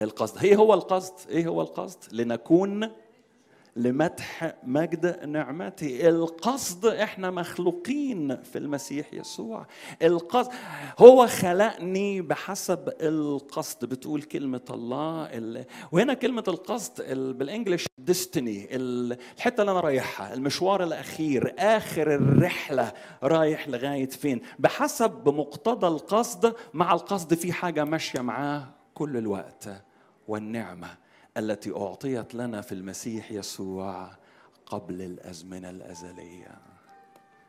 القصد ايه هو القصد ايه هو القصد لنكون لمدح مجد نعمته القصد احنا مخلوقين في المسيح يسوع القصد هو خلقني بحسب القصد بتقول كلمة الله ال... وهنا كلمة القصد ال... بالانجلش ديستني الحتة اللي انا رايحها المشوار الاخير اخر الرحلة رايح لغاية فين بحسب بمقتضى القصد مع القصد في حاجة ماشية معاه كل الوقت والنعمه التي اعطيت لنا في المسيح يسوع قبل الازمنه الازليه